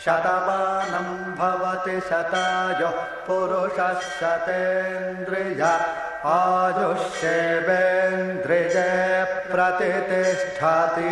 शतमानं भवति शतायुः पुरुषः शतेन्द्रिय आयुष्येवेन्द्रिये प्रतितिष्ठति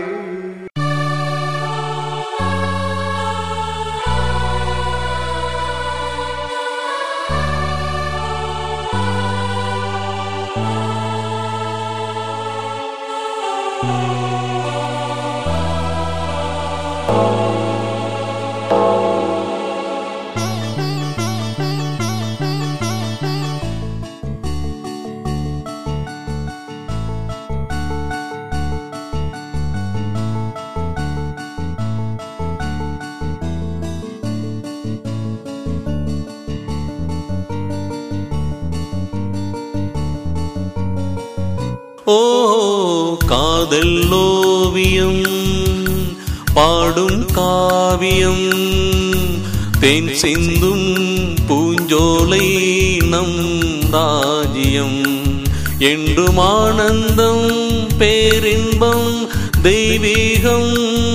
ஓ காதல் ஓவியம் பாடும் காவியம் தேன் சிந்தும் பூஞ்சோலை நம் ராஜ்யம் என்றும் ஆனந்தம் பேரின்பம் தெய்வீகம்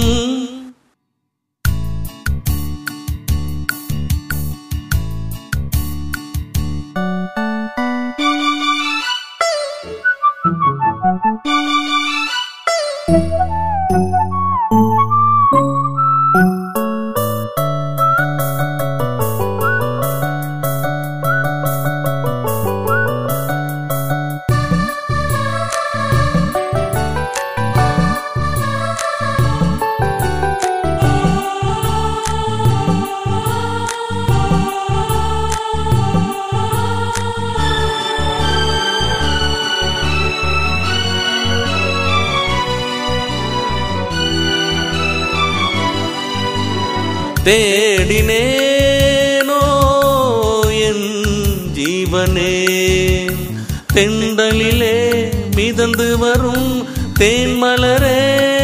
தேடினேனோ என் ஜீவனே தெண்டலிலே மிதந்து வரும் தேன்மலரே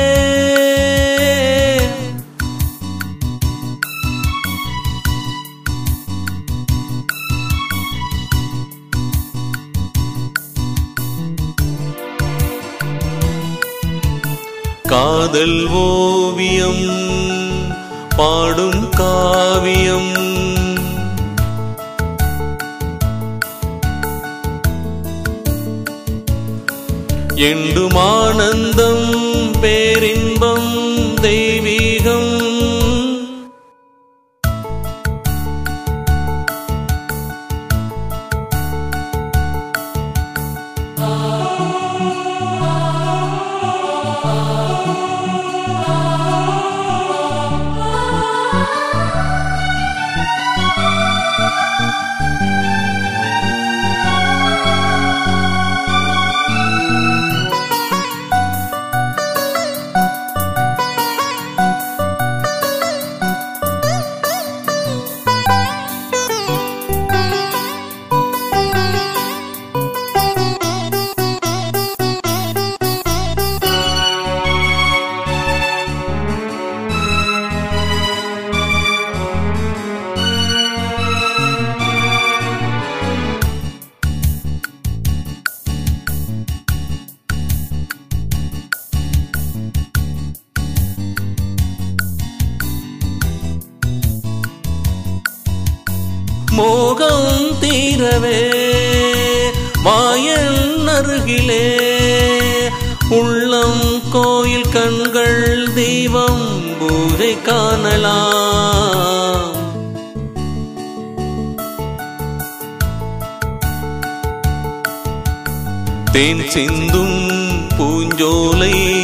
காதல் ஓவியம் பாடும் காவியம் எண்டும் ஆனந்தம் பேரின்பம் தெய்வீகம் மோகம் தீரவே மாயன் அருகிலே உள்ளம் கோயில் கண்கள் தெய்வம் பூஜை காணலாம் தேன் சிந்தும் பூஞ்சோலை